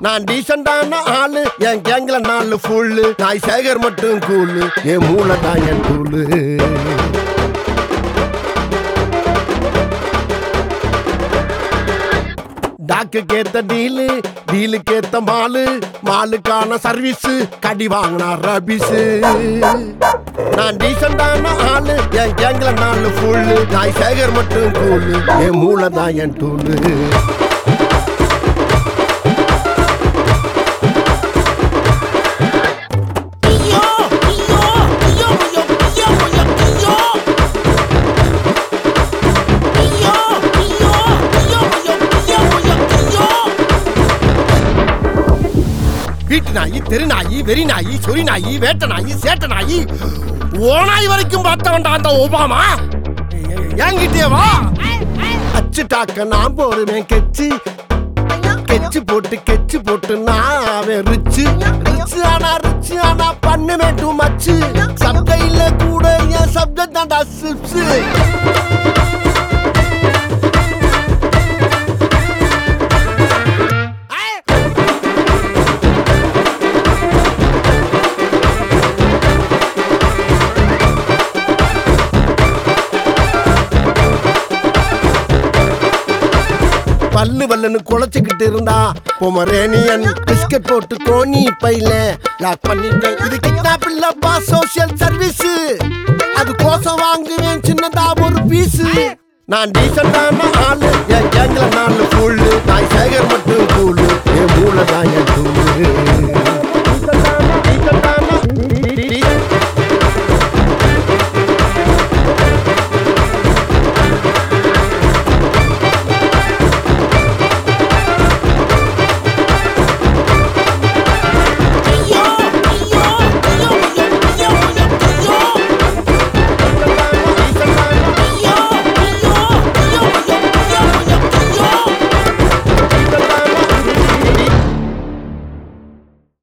நான் டீசெண்டான ஆளு என் கேங்ல நாலு ஃபுல்லு நாய் சேகர் மட்டும் கூலு என் மூளை தான் என் டூலு டாக்குக்கு ஏத்த டீலு டீலுக்கு ஏத்த மாலு மாலுக்கான சர்வீஸ் கடி வாங்கினா ரபிஸு நான் டீசெண்டான ஆளு என் கேங்ல நாலு ஃபுல்லு நாய் சேகர் மட்டும் கூலு என் மூளை தான் என் tool Iyo, iyo, iyo, iyo, iyo, iyo, iyo. Iyo, iyo, iyo, iyo, iyo, iyo, iyo. வீட்டு நாயி தெரு நாயி வெறி நாயி சொறி நாயி வேட்ட நாயி சேட்ட நாயி ஓனாய் வரைக்கும் பார்த்தவன்டா அந்த ஒபாமா என்கிட்டயே வா அச்சு டாக்க நான் போடுவேன் கெச்சு கெச்சு போட்டு கெச்சு போட்டு நான் அவன் ரிச்சு ரிச்சு ஆனா ரிச்சு ஆனா பண்ணுவேன் டூ மச்சு சப்தையில கூட என் சப்ஜெக்ட் தான்டா சிப்ஸ் பல்லு வல்லுன்னு குலைச்சுக்கிட்டு இருந்தா பொமரேனியன் பிஸ்கட் போட்டு கோணி பையில லாக் பண்ணிட்டேன் இது கிட்னாப் இல்லப்பா சோஷியல் சர்வீஸ் அது கோசம் வாங்குவேன் சின்னதா ஒரு பீஸ் நான் டீசெண்டான ஆளு என் கேங்ல நாலு ஃபுல்லு நான் சேகர் மட்டும் கூலு என் மூளை தான் என்